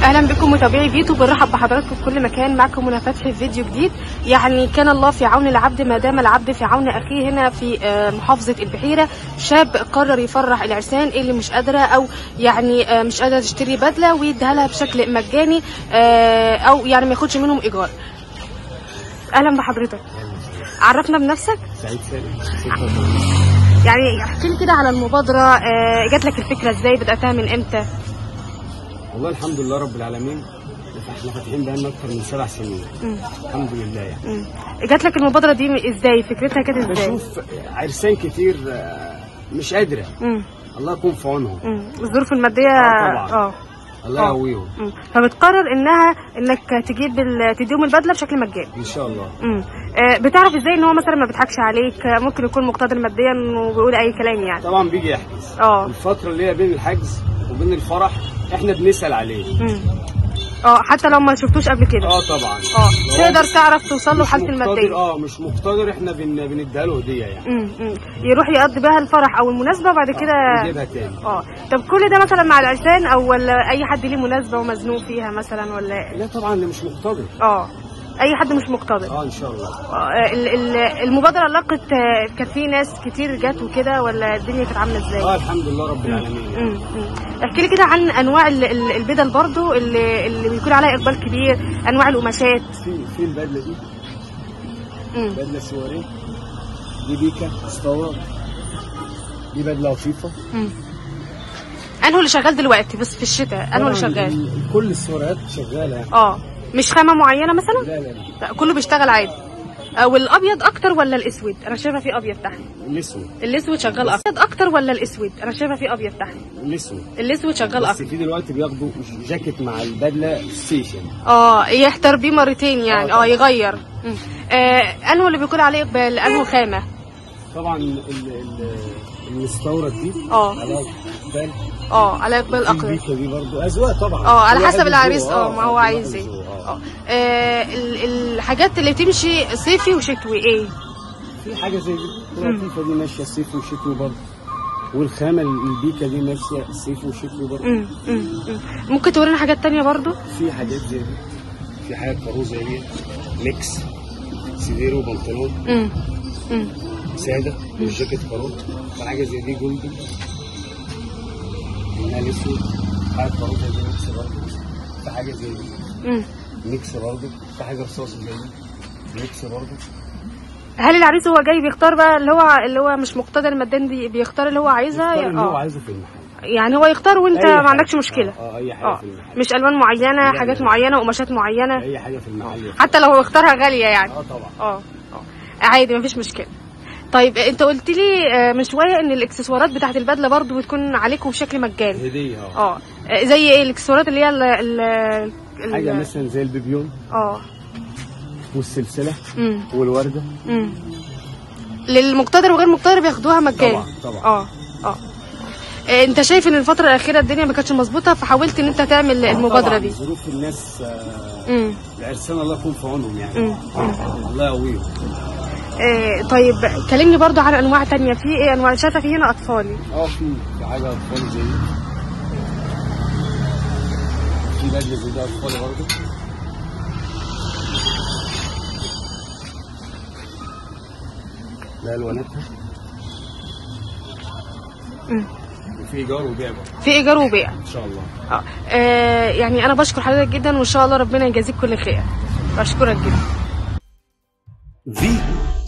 اهلا بكم متابعي فيتو بنرحب بحضراتكم في كل مكان معكم منى فتحي في فيديو جديد يعني كان الله في عون العبد ما دام العبد في عون اخيه هنا في آه، محافظه البحيره شاب قرر يفرح العرسان اللي مش قادره او يعني آه، مش قادره تشتري بدله ويديها لها بشكل مجاني آه، او يعني ما ياخدش منهم ايجار اهلا بحضرتك عرفنا بنفسك سعيد سالم يعني احكي لي كده على المبادره آه، جات لك الفكره ازاي بداتها من امتى والله الحمد لله رب العالمين احنا فاتحين بقالنا اكتر من سبع سنين مم. الحمد لله يعني مم. جات لك المبادره دي ازاي فكرتها كانت ازاي بشوف عرسان كتير آه، مش قادره مم. الله يكون في عونهم مم. الظروف الماديه آه، طبعاً. اه الله آه. يقويهم مم. فبتقرر انها انك تجيب ال... تديهم البدله بشكل مجاني ان شاء الله مم. آه بتعرف ازاي ان هو مثلا ما بيضحكش عليك آه، ممكن يكون مقتدر ماديا وبيقول اي كلام يعني طبعا بيجي يحجز اه الفتره اللي هي بين الحجز وبين الفرح احنا بنسال عليه مم. اه حتى لو ما شفتوش قبل كده اه طبعا اه لو هو تقدر مش- تعرف توصل له مش حالته مقتدر- الماديه اه مش مقتدر احنا بن... بنديها له هديه يعني مم. مم. يروح يقضي بها الفرح او المناسبه وبعد كده نجيبها تاني اه طب كل ده مثلا مع العرسان او ولا اي حد ليه مناسبه ومزنوق فيها مثلا ولا لا طبعا اللي مش مقتدر اه اي حد مش مقتدر اه ان شاء الله آه، ال- ال- المبادره لقت آه، كان في ناس كتير جت وكده ولا الدنيا كانت عامله ازاي اه الحمد لله رب العالمين يعني. مم، مم. احكي لي كده عن انواع ال- ال- البدل برضو اللي, اللي بيكون عليها اقبال كبير انواع القماشات في في البدله دي مم. بدله سواريه دي بيكا اسطوره دي بدله لطيفه مم. انه اللي شغال دلوقتي بس في الشتاء انه اللي طبعاً شغال ال- كل السواريات شغاله يعني اه مش خامه معينه مثلا لا لا لا لا كله بيشتغل عادي آه، والابيض اكتر ولا الاسود انا شايفه في ابيض تحت الاسود الاسود شغال اكتر اكتر ولا الاسود انا شايفه في ابيض تحت الاسود الاسود شغال بس اكتر في دلوقتي بياخدوا جاكيت مع البدله ستيشن اه يحتر بيه مرتين يعني آه، اه طبعاً. يغير مم. آه انه اللي بيكون عليه اقبال انه خامه طبعا ال ال المستورد دي اه على بال اه على اقبال في اقدر البيكا دي برضو اذواق طبعا اه على كل واحد حسب العريس وذوقه. اه ما هو كل عايز واحد ايه وذوقه، اه آه، ال- الحاجات اللي تمشي صيفي وشتوي ايه في حاجه زي دي اللطيفه دي ماشيه صيفي وشتوي برضه والخامه البيكا دي ماشيه صيفي وشتوي برضه مم، مم، مم. ممكن تورينا حاجات تانية برضو في حاجات زي دي في حاجات كارو زي دي ميكس سيديرو بنطلون مم، مم. ساده والجاكيت كارو في حاجه زي دي جولدن منها الاسود حاجه كارو زي دي ميكس برضه في حاجه زي دي مم. ميكس برضه في حاجه رصاص زي دي ميكس برضه هل العريس هو جاي بيختار بقى اللي هو اللي هو مش مقتدر ماديا دي بيختار اللي هو عايزها يختار اللي هو اه عايزه في المحل يعني هو يختار وانت أي ما حاجة. عندكش مشكله اه, آه اي حاجه اه في المحل مش الوان معينه لا، حاجات لا. معينه قماشات معينه اي حاجه في المحل حتى لو هو اختارها غاليه يعني اه طبعا اه اه عادي مفيش مشكله طيب انت قلت لي آه، من شويه ان الاكسسوارات بتاعت البدله برضو بتكون عليكم بشكل مجاني هديه اه اه آه، زي ايه الاكسسوارات اللي هي ال ال ال- حاجه مثلا زي البيبيون اه والسلسله امم والورده امم للمقتدر وغير مقتدر بياخدوها مجاني طبعا طبعا اه اه آه، انت شايف ان الفتره الاخيره الدنيا ما كانتش مظبوطه فحاولت ان انت تعمل المبادره طبعاً دي ظروف الناس آه، امم العرسان الله يكون في عونهم يعني امم الله يقويهم آه، طيب كلمني برضو عن انواع تانية في ايه انواع شايفه في هنا اطفالي اه في في حاجه اطفال زي دي في بدله زي ده اطفال برضه ده الواناتها مم. وفي ايجار وبيع برضه في ايجار وبيع ان شاء الله اه آه، يعني انا بشكر حضرتك جدا وان شاء الله ربنا يجازيك كل خير بشكرك جدا فيتو